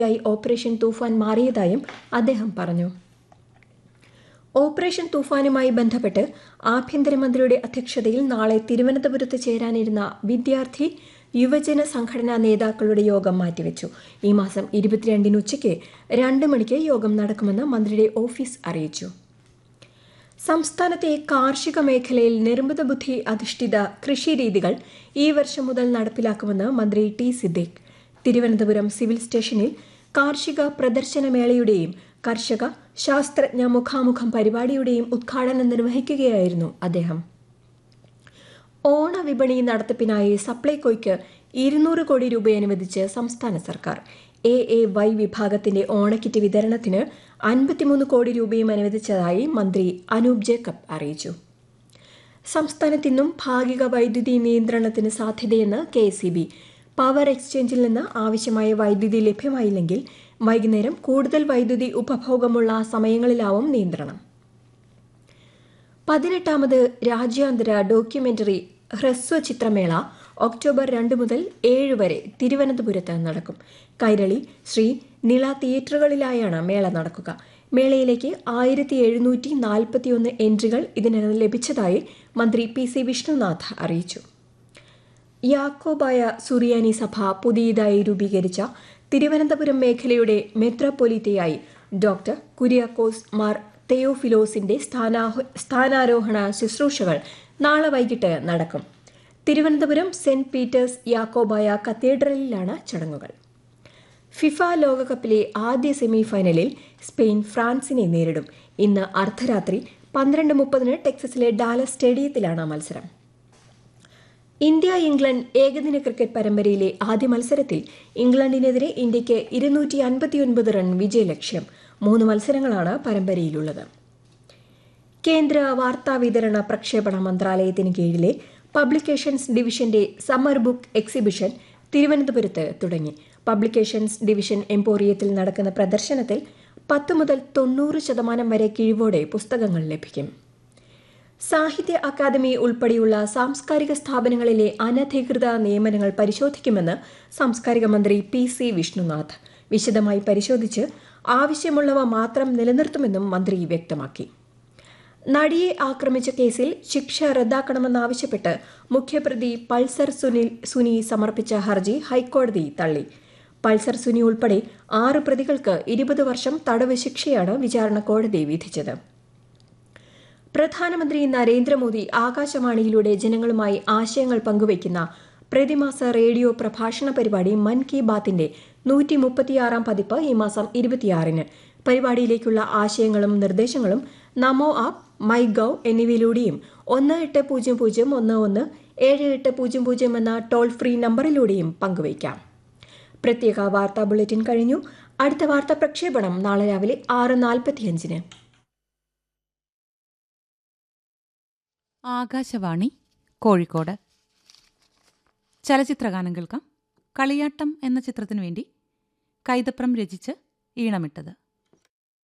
ായി operation തൂഫാൻ മാറിയതായും അദ്ദേഹം പറഞ്ഞു operation തൂഫാനുമായി ബന്ധപ്പെട്ട് ആഭ്യന്തരമന്ത്രിയുടെ അധ്യക്ഷതയിൽ നാളെ തിരുവനന്തപുരത്ത് ചേരാനിരുന്ന വിദ്യാർത്ഥി യുവജന സംഘടനാ നേതാക്കളുടെ യോഗം മാറ്റിവെച്ചു ഈ മാസം ഇരുപത്തിരണ്ടിന് ഉച്ചയ്ക്ക് രണ്ട് മണിക്ക് യോഗം നടക്കുമെന്ന് മന്ത്രിയുടെ ഓഫീസ് അറിയിച്ചു സംസ്ഥാനത്തെ കാർഷിക മേഖലയിൽ നിർമ്മിത ബുദ്ധി അധിഷ്ഠിത കൃഷി രീതികൾ ഈ വർഷം മുതൽ നടപ്പിലാക്കുമെന്ന് മന്ത്രി ടി സിദ്ദീഖ് തിരുവനന്തപുരം സിവിൽ സ്റ്റേഷനിൽ കാർഷിക പ്രദർശനമേളയുടെയും കർഷക ശാസ്ത്രജ്ഞ മുഖാമുഖം പരിപാടിയുടെയും ഉദ്ഘാടനം നിർവഹിക്കുകയായിരുന്നു അദ്ദേഹം ഓണവിപണി നടത്തിപ്പിനായി സപ്ലൈകോയ്ക്ക് ഇരുന്നൂറ് കോടി രൂപ അനുവദിച്ച് സംസ്ഥാന സർക്കാർ എ എ വൈ വിഭാഗത്തിന്റെ ഓണക്കിറ്റ് വിതരണത്തിന് അൻപത്തിമൂന്ന് കോടി രൂപയും അനുവദിച്ചതായി മന്ത്രി അനൂപ് ജേക്കബ് അറിയിച്ചു സംസ്ഥാനത്ത് ഇന്നും ഭാഗിക വൈദ്യുതി നിയന്ത്രണത്തിന് സാധ്യതയെന്ന് കെ എസ് പവർ എക്സ്ചേഞ്ചിൽ നിന്ന് ആവശ്യമായ വൈദ്യുതി ലഭ്യമായില്ലെങ്കിൽ വൈകുന്നേരം കൂടുതൽ വൈദ്യുതി ഉപഭോഗമുള്ള സമയങ്ങളിലാവും നിയന്ത്രണം പതിനെട്ടാമത് രാജ്യാന്തര ഡോക്യുമെന്ററി ഹ്രസ്വ ചിത്രമേള ഒക്ടോബർ രണ്ട് മുതൽ ഏഴ് വരെ തിരുവനന്തപുരത്ത് നടക്കും കൈരളി ശ്രീ നിള തിയേറ്ററുകളിലായാണ് മേള നടക്കുക മേളയിലേക്ക് ആയിരത്തി എഴുന്നൂറ്റി നാൽപ്പത്തിയൊന്ന് എൻട്രികൾ ഇതിനകം ലഭിച്ചതായി മന്ത്രി പി സി വിഷ്ണുനാഥ് അറിയിച്ചു യാക്കോബായ സുറിയാനി സഭ പുതിയതായി രൂപീകരിച്ച തിരുവനന്തപുരം മേഖലയുടെ മെത്രാപ്പൊലീത്തയായി ഡോക്ടർ കുര്യാക്കോസ് മാർ തെയോഫിലോസിന്റെ സ്ഥാനാഹ- സ്ഥാനാരോഹണ ശുശ്രൂഷകൾ നാളെ വൈകിട്ട് നടക്കും തിരുവനന്തപുരം സെന്റ് പീറ്റേഴ്സ് യാക്കോബായ കത്തീഡ്രലിലാണ് ചടങ്ങുകൾ ഫിഫ ലോകകപ്പിലെ ആദ്യ സെമി ഫൈനലിൽ സ്പെയിൻ ഫ്രാൻസിനെ നേരിടും ഇന്ന് അർദ്ധരാത്രി പന്ത്രണ്ട് മുപ്പതിന് ടെക്സസിലെ ഡാലസ് സ്റ്റേഡിയത്തിലാണ് മത്സരം ഇന്ത്യ ഇംഗ്ലണ്ട് ഏകദിന ക്രിക്കറ്റ് പരമ്പരയിലെ ആദ്യ മത്സരത്തിൽ ഇംഗ്ലണ്ടിനെതിരെ ഇന്ത്യയ്ക്ക് ഇരുന്നൂറ്റി അൻപത്തിയൊൻപത് റൺ വിജയലക്ഷ്യം മൂന്ന് മത്സരങ്ങളാണ് പരമ്പരയിലുള്ളത് കേന്ദ്ര വാർത്താ വിതരണ പ്രക്ഷേപണ മന്ത്രാലയത്തിന് കീഴിലെ പബ്ലിക്കേഷൻസ് ഡിവിഷന്റെ സമ്മർ ബുക്ക് എക്സിബിഷൻ തിരുവനന്തപുരത്ത് തുടങ്ങി പബ്ലിക്കേഷൻസ് ഡിവിഷൻ എംപോറിയത്തിൽ നടക്കുന്ന പ്രദർശനത്തിൽ പത്ത് മുതൽ തൊണ്ണൂറ് ശതമാനം വരെ കിഴിവോടെ പുസ്തകങ്ങൾ ലഭിക്കും സാഹിത്യ അക്കാദമി ഉൾപ്പെടെയുള്ള സാംസ്കാരിക സ്ഥാപനങ്ങളിലെ അനധികൃത നിയമനങ്ങൾ പരിശോധിക്കുമെന്ന് സാംസ്കാരിക മന്ത്രി പി സി വിഷ്ണുനാഥ് വിശദമായി പരിശോധിച്ച് ആവശ്യമുള്ളവ മാത്രം നിലനിർത്തുമെന്നും മന്ത്രി വ്യക്തമാക്കി നടിയെ ആക്രമിച്ച കേസിൽ ശിക്ഷ റദ്ദാക്കണമെന്നാവശ്യപ്പെട്ട് മുഖ്യപ്രതി പൾസർ സുനിൽ സുനി സമർപ്പിച്ച ഹർജി ഹൈക്കോടതി തള്ളി പൾസർ സുനി ഉൾപ്പെടെ ആറ് പ്രതികൾക്ക് ഇരുപത് വർഷം തടവ് ശിക്ഷയാണ് വിചാരണ കോടതി വിധിച്ചത് പ്രധാനമന്ത്രി നരേന്ദ്രമോദി ആകാശവാണിയിലൂടെ ജനങ്ങളുമായി ആശയങ്ങൾ പങ്കുവയ്ക്കുന്ന പ്രതിമാസ റേഡിയോ പ്രഭാഷണ പരിപാടി മൻ കി ബാത്തിന്റെ നൂറ്റി മുപ്പത്തിയാറാം പതിപ്പ് ഈ മാസം ഇരുപത്തിയാറിന് പരിപാടിയിലേക്കുള്ള ആശയങ്ങളും നിർദ്ദേശങ്ങളും നമോ ആപ്പ് മൈ ഗവ് എന്നിവയിലൂടെയും ഒന്ന് എട്ട് പൂജ്യം പൂജ്യം ഒന്ന് ഒന്ന് ഏഴ് എട്ട് പൂജ്യം പൂജ്യം എന്ന ടോൾ ഫ്രീ നമ്പറിലൂടെയും പങ്കുവയ്ക്കാം പ്രത്യേക വാർത്താ ബുള്ളറ്റിൻ കഴിഞ്ഞു അടുത്ത വാർത്താ പ്രക്ഷേപണം നാളെ രാവിലെ ആറ് നാൽപ്പത്തിയഞ്ചിന് ആകാശവാണി കോഴിക്കോട് ചലച്ചിത്രഗാനം കേൾക്കാം കളിയാട്ടം എന്ന ചിത്രത്തിനു വേണ്ടി കൈതപ്രം രചിച്ച് ഈണമിട്ടത്